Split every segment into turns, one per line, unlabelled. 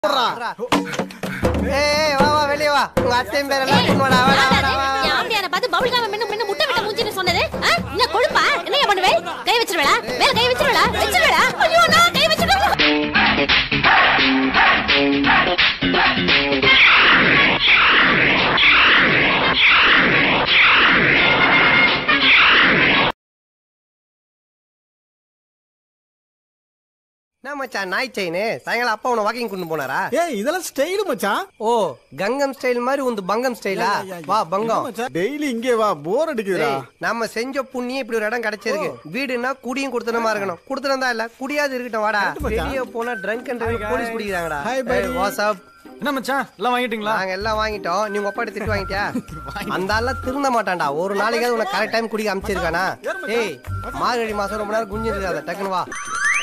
ஏய் வா வா வெளிய வா உங்க அத்தையும் பேர் எல்லாம் கொண்டு வாடா வாடா வாடா வா
என் ஆம்பியார பார்த்து பபுள் காம மென்னு மென்னு முட்டை விட்ட மூஞ்சின்னு சொன்னது ஆ? என்ன கொழுப்பா என்ன பண்ணுவே கை வச்சிருவேடா மேல கை வச்சிருவேடா வச்சிருவேடா ஐயோ நான் கை வச்சிருவேன்
என்ன மச்சான் நாய் செயின் சாயங்காலம் அப்பா உன வாக்கிங் கொண்டு போனாரா
ஏய் இதெல்லாம் ஸ்டைல் மச்சான்
ஓ கங்கம் ஸ்டைல் மாதிரி உந்து பங்கம் ஸ்டைலா வா பங்கம்
டெய்லி இங்கே வா போர் அடிக்குதுடா
ஏய், நம்ம செஞ்ச புண்ணியம் இப்படி ஒரு இடம் கிடைச்சிருக்கு வீடுனா குடியும் கொடுத்தனமா இருக்கணும் கொடுத்தனதா இல்ல குடியாது இருக்கட்டும் வாடா வெளிய போனா ட்ரங்க் அண்ட் போலீஸ் பிடிக்கிறாங்கடா
Hi, buddy.
வாட்ஸ்அப்
என்ன மச்சான் எல்லாம் வாங்கிட்டீங்களா
நாங்க எல்லாம் வாங்கிட்டோம் நீ உங்க அப்பா திட்டு வாங்கிட்டியா அந்த ஆள திருந்த மாட்டான்டா ஒரு நாளைக்காவது உனக்கு கரெக்ட் டைம் குடிக்க அமைச்சிருக்கானா ஏய் மார்கழி மாசம் ரொம்ப நேரம் குஞ்சு இருக்காத டக்குன்னு வா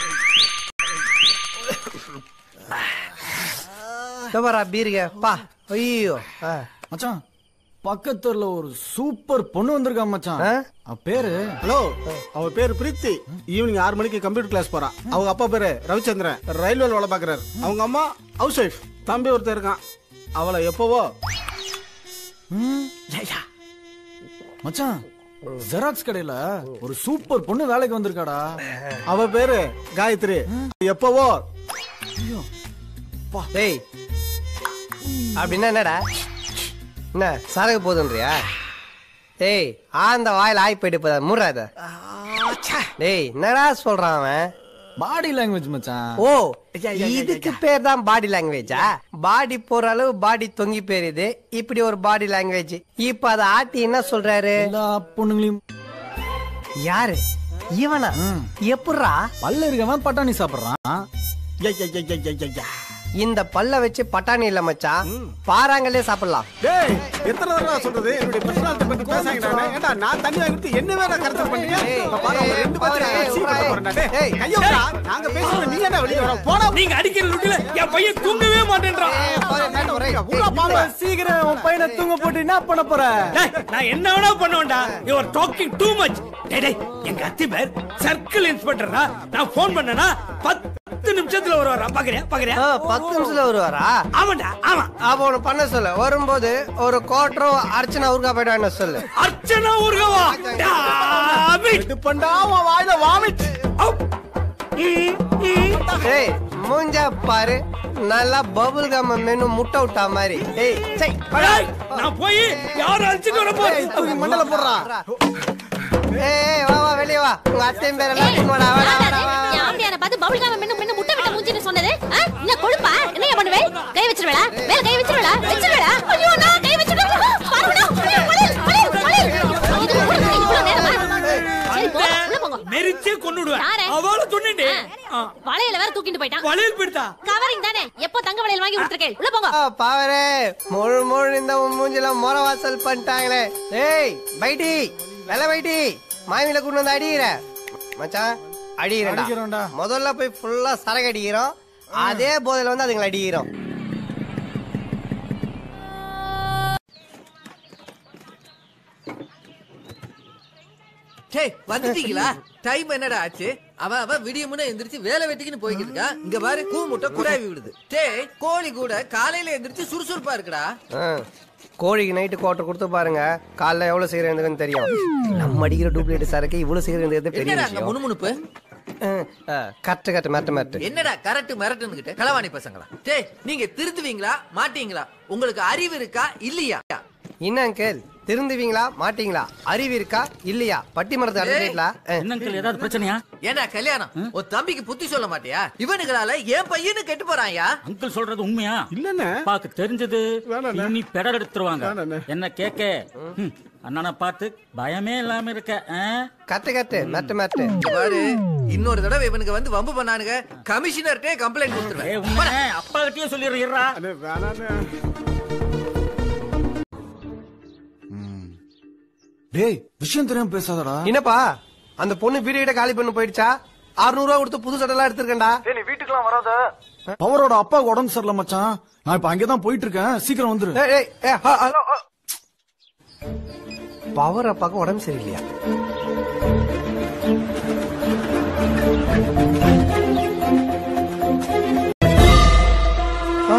இதோ பீருங்க பா ஐயோ ஆ.
மச்சான் பக்கத்துல ஒரு சூப்பர் பொண்ணு வந்திருக்கா மச்சான்
ஆ?
அவ பேரு
ஹலோ அவ பேரு பிரீத்தி ஈவினிங் ஆறு மணிக்கு கம்ப்யூட்டர் கிளாஸ் போறா அவங்க அப்பா பேரு ரவிச்சந்திரன் ரயில்வேல வேலை பாக்குறாரு அவங்க அம்மா ஹவுஸ் ஒய்ஃப் தம்பி ஒருத்தர் இருக்கான் அவளை எப்பவோ
ம். மச்சான் ஜெராக்ஸ் கடையில ஒரு சூப்பர் பொண்ணு வேலைக்கு வந்திருக்காடா
அவ பேரு காயத்ரி எப்பவோ
டேய் அப்படின்னா என்னடா என்ன சரகு போதுன்றியா டேய் ஆந்த வாயில ஆய் போயிட்டு போதா முறாத டேய் என்னடா சொல்றான் அவன்
பாடி லாங்குவேஜ் மச்சான்
ஓ இதுக்கு பேர் தான் பாடி லாங்குவேஜா பாடி போற அளவு பாடி தொங்கி போயிருது இப்படி ஒரு பாடி லாங்குவேஜ் இப்ப அத ஆட்டி என்ன சொல்றாரு
எல்லா பொண்ணுங்களையும்
யாரு இவனா எப்படிரா
பல்ல இருக்கவன் பட்டாணி சாப்பிடுறான்
யா, யா, யா, யா, யா, யா, யா.
இந்த பல்ல வச்சு பட்டாணி இல்ல மச்சான் பாறாங்களே சாப்பிடலாம்
டேய் எத்தனை தடவை சொல்றது என்னுடைய பர்சனாலிட்டி பத்தி பேசாங்கடா ஏண்டா நான் தண்ணி வாங்கிட்டு என்ன வேற கருத்து பண்ணீங்க
ஏய்,
இப்ப பாரு, அவங்க
ஏய்,
ரெண்டு
பாரு,
பேரும்
ஏய்,
சீக்கிரம்
ஏய்,
போறேன்டா. டேய்,
ஏய்,
கையை விடுடா. நாங்க பேசுறது நீ என்ன வெளிய வர போடா
நீங்க அடிக்கிற லுட்டில என் பையன் தூங்கவே மாட்டேன்றான்
ஏய், பாரு, மேல ஒரு-
உள்ள பாம்பு.
சீக்கிரம் உன் பையனை தூங்க போட்டு என்ன பண்ண போற
டேய், நான் என்ன வேணா பண்ணுவேன்டா you are talking too much டேய் டேய் எங்க அத்தி பேர் சர்க்கிள் இன்ஸ்பெக்டர்னா நான் ஃபோன் பண்ணனா பத்து நிமிஷத்துல வருவாரா பாக்குறியா பாக்குறியா
ஆ, பத்து நிமிஷத்துல வருவாரா
ஆமாண்டா ஆமா
அப்ப ஒண்ணு பண்ண சொல்லு வரும்போது ஒரு கோட்டரும் அர்ச்சனா ஊருக்கா போயிட்டு சொல்லு
அர்ச்சனா ஊர்கவா டாமிட்
இது பண்ணா உன் வாயில வாமிட்
ஏய் மூஞ்ச பாரு நல்லா பபுள் கம் மெனு முட்டை விட்டா மாதிரி ஏய் சை படா.
நான் போய் யாரும் அழைச்சிட்டு வரப்போ
தூக்கி மண்டல போடுறா
ஏய் ஏய், வா வா வெளிய வா உங்க அத்தையும் பேர் எல்லாம் கொண்டு வாடா வாடா வாடா வா
என் ஆம்பியார பார்த்து பபுள் காம மென்னு மென்னு முட்டை விட்ட மூஞ்சின்னு சொன்னது ஆ? என்ன கொழுப்பா என்ன பண்ணுவே கை வச்சிருவேடா மேல கை வச்சிருவேடா வச்சிருவேடா ஐயோ நான் கை வச்சிருவேன் பாருடா ஐயோ வலில் வலில் வலில் இது கூட இவ்வளவு நேரமா சரி போ உள்ள போங்க
மெரிச்சே கொண்டு விடுவேன்
யாரு?
அவள சொன்னேன்டே
ஆ, வளையல வேற தூக்கிட்டு போயிட்டான்
வளையல் போயிட்டா
கவரிங் தானே எப்போ தங்க வளையல் வாங்கி கொடுத்துருக்கேன் உள்ள போங்க
ஆ, பாவரே முழு முழு இந்த உன் மூஞ்சில முறை வாசல் பண்ணிட்டாங்களே ஏய் பைட்டி வெள்ள பைட்டி மாமியில கொண்டு வந்து அடிக்கிற மச்சான் அடிக்கிறேன்டா
அடிக்கிறோம்டா.
முதல்ல போய் ஃபுல்லா சரக்கு அடிக்கிறோம் அதே போதையில வந்து அதுங்களை அடிக்கிறோம்
டேய் வந்துட்டீங்களா டைம் என்னடா ஆச்சு அவன் அவன் விடிய முன்ன எந்திரிச்சு வேலை வெட்டிக்கின்னு போய்கிட்டு இருக்கா இங்க பாரு கூ முட்டை குடாவி விடுது டேய் கோழி கூட காலையில எந்திரிச்சு சுறுசுறுப்பா இருக்குடா
ஆ, கோழிக்கு நைட்டு கோட்டர் கொடுத்து பாருங்க காலைல எவ்வளவு சீக்கிரம் தெரியும் நம்ம அடிக்கிற டூப்ளிகேட் சரக்கு இவ்வளவு சீக்கிரம் இருந்தது பெரிய
என்னடா அங்க
விஷயம்
முணுமுணுப்பு
கரெக்ட் கரெக்ட் மிரட்டு மிரட்டு
என்னடா கரெக்ட் மிரட்டுன்னு களவாணி பசங்களா டேய் நீங்க திருந்துவீங்களா மாட்டீங்களா உங்களுக்கு அறிவு இருக்கா இல்லையா
என்ன அங்கிள் திருந்துவீங்களா மாட்டீங்களா அறிவு இருக்கா இல்லையா பட்டிமரத்து அட்வொகேட்ல
என்னங்கள் ஏதாவது பிரச்சனையா
ஏன்னா கல்யாணம் உன் தம்பிக்கு புத்தி சொல்ல மாட்டியா இவனுங்களால என் பையனு கெட்டு போறான்யா
அங்கிள் சொல்றது உண்மையா
இல்லன்னு
பாக்கு தெரிஞ்சது
வேணாண்ணே.
இனி பெடல் எடுத்துருவாங்க
வேணாண்ணே.
என்ன கேக்க ம், அண்ணனை பார்த்து பயமே இல்லாம இருக்க ஆ?
கட்டு கட்டு மிரட்டு மிரட்டு
இங்க பாரு இன்னொரு தடவை இவனுக்கு வந்து வம்பு பண்ணானுங்க கமிஷனர்ட்டே கம்ப்ளைண்ட்
ஏய்,
கொடுத்துருவேன்
உண்மை அப்பா கிட்டயே சொல்லிடுறா
அண்ணே, வேணாண்ணே.
டேய் விஷயம் தெரியாம பேசாதடா
என்னப்பா அந்த பொண்ணு வீடு கிட்ட காலி பண்ணி போயிடுச்சா 600 ரூபா கொடுத்து புது சட்டை எல்லாம் எடுத்திருக்கேன்டா
பவரோட அப்பாவுக்கு உடம்பு சரியில்லை மச்சான் நான் இப்ப அங்கதான் போயிட்டு இருக்கேன் சீக்கிரம் வந்துரு
ஏய், ஏய், ஏய், ஹ, ஹலோ, ஹ. பவர் அப்பாக்கு உடம்பு சரியில்லையா ஆ,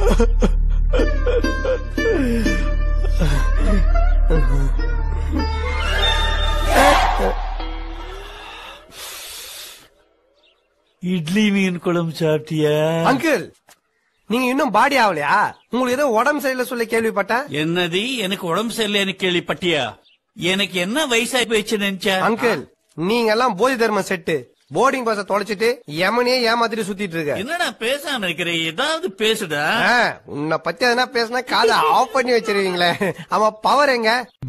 இட்லி மீன் குழம்பு சாப்பிட்டியா
அங்கிள் நீங்க இன்னும் பாடி ஆகலையா உங்களுக்கு ஏதோ உடம்பு சரியில்லை சொல்லி கேள்விப்பட்டேன்
என்னது எனக்கு உடம்பு சரியில்லைன்னு கேள்விப்பட்டியா எனக்கு என்ன வயசாகி போயிடுச்சு நினைச்சா
அங்கிள் நீங்க எல்லாம் போதி தர்ம செட்டு போர்டிங் பஸ்ஸ தொலைச்சிட்டு யமனையே ஏமாத்திட்டு சுத்திட்டு இருக்க
என்னடா பேசாம இருக்கிற ஏதாவது பேசுடா
ஆ, உன்னை பத்தி எதனா பேசினா காதை ஆஃப் பண்ணி வச்சிருவீங்களே அவன் பவர் எங்க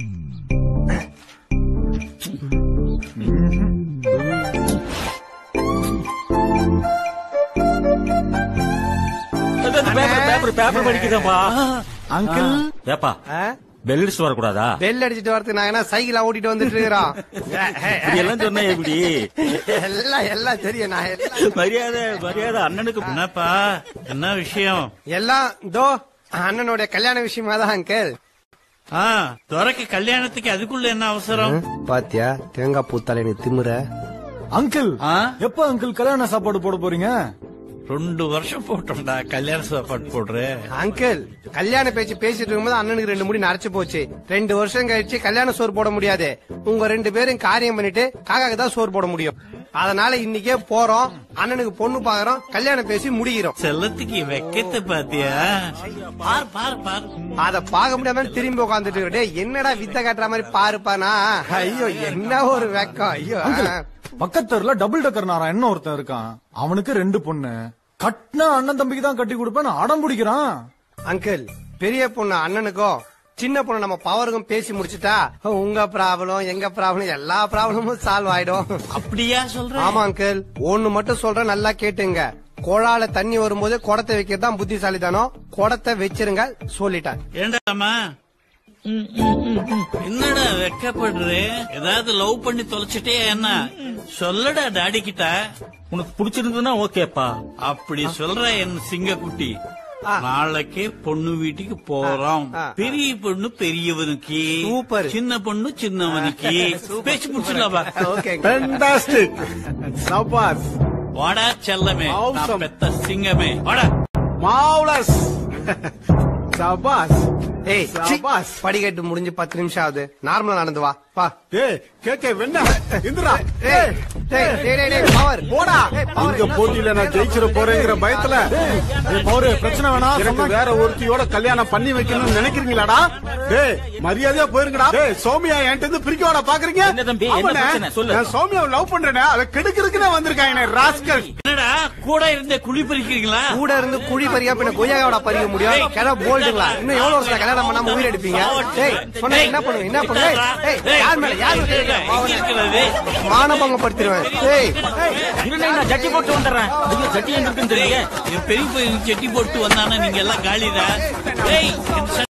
பேப்பர் பேப்பர் பேப்பர் படிக்கிறப்பா
அங்கிள்
ஏப்பா
ஆ?
பெல் அடிச்சுட்டு வரக்கூடாதா
பெல் அடிச்சிட்டு வரதுக்கு நான் என்ன சைக்கிளா ஓட்டிட்டு வந்துட்டு இருக்கிறோம்
இப்படி எல்லாம் சொன்னா எப்படி
எல்லாம் எல்லாம் தெரியும் நான் எல்லாம்
மரியாதை மரியாதை அண்ணனுக்கு
என்னப்பா என்ன விஷயம்
எல்லாம் தோ அண்ணனுடைய கல்யாண விஷயமா தான் அங்கிள்
ஆ துறைக்கு கல்யாணத்துக்கு அதுக்குள்ள என்ன அவசரம்
பாத்தியா தேங்காய் பூத்தால எனக்கு திமுற
அங்கிள்
ஆ?
எப்ப அங்கிள் கல்யாண சாப்பாடு போட போறீங்க
ரெண்டு வருஷம் போட்டோம்டா கல்யாண சாப்பாடு போடுறேன்
அங்கிள் கல்யாண பேச்சு பேசிட்டு இருக்கும்போது அண்ணனுக்கு ரெண்டு முடி நரைச்சு போச்சு ரெண்டு வருஷம் கழிச்சு கல்யாண சோறு போட முடியாது உங்க ரெண்டு பேரும் காரியம் பண்ணிட்டு காக்காக்கு தான் சோறு போட முடியும் அதனால இன்னைக்கே போறோம் அண்ணனுக்கு பொண்ணு பாக்குறோம் கல்யாணம் பேசி முடிக்கிறோம்
செல்லத்துக்கு வெக்கத்தை பாத்தியா பார் பார் பார்
அத பார்க்க முடியாம திரும்பி உட்காந்துட்டு இருக்கேன். டேய் என்னடா வித்த காட்டுற மாதிரி பாருப்பானா ஐயோ என்ன ஒரு வெக்கம் ஐயோ
பக்கத்தூர்ல டபுள் டக்கர் நாராயணன் ஒருத்தன் இருக்கான் அவனுக்கு ரெண்டு பொண்ணு கட்டின அண்ணன் தம்பிக்கு தான் கட்டி கொடுப்பேன் அடம் பிடிக்கிறான்
அங்கிள் பெரிய பொண்ணு அண்ணனுக்கும் சின்ன பொண்ணு நம்ம பவருக்கும் பேசி முடிச்சுட்டா உங்க ப்ராப்ளம் எங்க ப்ராப்ளம் எல்லா ப்ராப்ளமும் சால்வ் ஆயிடும்
அப்படியா சொல்ற
ஆமா அங்கிள் ஒண்ணு மட்டும் சொல்றேன் நல்லா கேட்டுங்க குழால தண்ணி வரும்போது குடத்தை வைக்கிறது தான் புத்திசாலிதானோ குடத்தை வச்சிருங்க சொல்லிட்டேன்
ஏண்டாமா என்னடா வெக்கப்படுற ஏதாவது லவ் பண்ணி தொலைச்சிட்டே என்ன சொல்லடா டாடி கிட்ட
உனக்கு பிடிச்சிருந்ததுன்னா ஓகேப்பா
அப்படி சொல்ற என் சிங்கக்குட்டி நாளைக்கு பொண்ணு வீட்டுக்கு போறோம்
ஆ.
பெரிய பொண்ணு பெரியவனுக்கு
சூப்பர்.
சின்ன பொண்ணு சின்னவனுக்கு பேச்சு முடிச்சிடலாமா
ஓகே
ஃபென்டாஸ்டிக் சபாஸ்
வாடா செல்லமே நான்
Awesome.
பெத்த சிங்கமே வாடா
மாவுலஸ் சபாஸ்
ஏய் சி,
சபாஸ்.
படிக்கட்டு முடிஞ்சு பத்து நிமிஷம் ஆகுது நார்மலா நடந்து வா வா
டேய் கேக்கே வெண்ணா இந்திரா
டேய் டேய் டேய் டேய், டேய் பவர்
போடா
ஏய், power
இந்த
என்ன
போட்டியில நான் ஜெயிச்சிட போறேங்கிற பயத்துல
பவுரு பிரச்சனை வேணாம்
எனக்கு
சொன்னா
வேற ஒருத்தியோட கல்யாணம் பண்ணி வைக்கணும்னு நினைக்கிறீங்களாடா டேய் மரியாதையா போயிருங்கடா டேய் சௌமியா என்கிட்ட இருந்து பிரிக்க வாடா பாக்குறீங்க
என்ன தம்பி, என்ன
ஆமாண்ணே.
பிரச்சனை? சொல்லு.
நான் சௌமியாவை லவ் பண்றேனே அதை கெடுக்கிறதுக்குனே வந்திருக்காங்க ராஸ்கல்
என்னடா கூட இருந்தே குழி பறிக்கிறீங்களா
கூட இருந்து குழி பறியா பின்ன கொய்யாவோட பறிக்க முடியும் கிட போல்டுங்களா இன்னும் எவ்வளவு வருஷம் கல்யாணம் பண்ணாம உயிர் எடுப்பீங்க டேய் சொன்னா என்ன பண்ணுங்க என்ன பண்ணுங்க ஏய், ஏய் யார் மேல யார் மேல
எங்க இருக்கிறது
மானபங்கப்படுத்திடுவேன் ஏய்
இருங்க, நான் ஜட்டி போட்டு வந்துடுறேன் ஐயோ, ஜட்டி எங்க இருக்குன்னு தெரியல
என் பெரிய பையன் செட்டி போட்டு வந்தானா நீங்க எல்லாம் காலிதா ஏய் என்